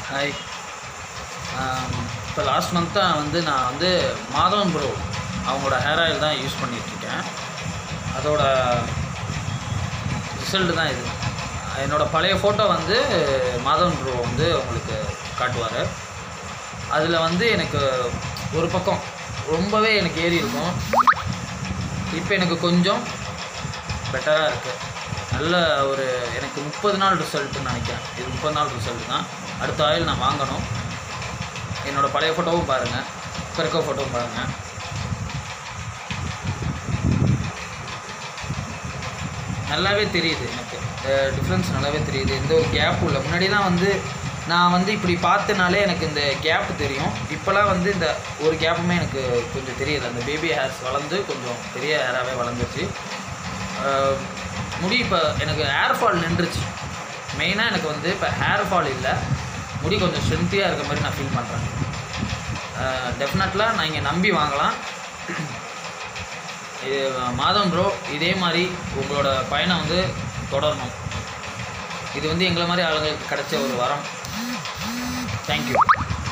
hi இப்போ last மந்த்தாக வந்து நான் வந்து மாதவன் ப்ரோ அவங்களோட ஹேர் ஆயில் தான் யூஸ் பண்ணிகிட்ருக்கேன் அதோட ரிசல்ட் தான் இது என்னோடய பழைய ஃபோட்டோ வந்து மாதவன் ப்ரோ வந்து உங்களுக்கு காட்டுவார் அதில் வந்து எனக்கு ஒரு பக்கம் ரொம்பவே எனக்கு ஏறி இருக்கும் இப்போ எனக்கு கொஞ்சம் பெட்டராக இருக்குது நல்ல ஒரு எனக்கு முப்பது நாள் ரிசல்ட்டுன்னு நினைக்கிறேன் இது முப்பது நாள் ரிசல்ட் தான் அடுத்த ஆயில் நான் வாங்கணும் என்னோடய பழைய ஃபோட்டோவும் பாருங்கள் இப்போ இருக்க ஃபோட்டோவும் பாருங்கள் நல்லாவே தெரியுது எனக்கு டிஃப்ரென்ஸ் நல்லாவே தெரியுது எந்த ஒரு கேப்பும் இல்லை முன்னாடி தான் வந்து நான் வந்து இப்படி பார்த்தனாலே எனக்கு இந்த கேப் தெரியும் இப்போலாம் வந்து இந்த ஒரு கேப்புமே எனக்கு கொஞ்சம் தெரியுது அந்த பேபி ஹேர்ஸ் வளர்ந்து கொஞ்சம் பெரிய ஹேராகவே வளர்ந்துச்சு அஹ், முடி இப்போ எனக்கு ஹேர் ஃபால் நின்றுச்சு மெயினாக எனக்கு வந்து இப்போ ஹேர் ஃபால் இல்லை முடி கொஞ்சம் ஸ்ட்ரென்த்தியாக இருக்க மாதிரி நான் ஃபீல் பண்ணுறேன் டெஃபினெட்லாக நான் இங்கே நம்பி வாங்கலாம் இது மாதம் ப்ரோ இதே மாதிரி உங்களோட பயணம் வந்து தொடரணும் இது வந்து எங்களை மாதிரி ஆளுங்களுக்கு கிடைச்ச ஒரு வரம் தேங்க்யூ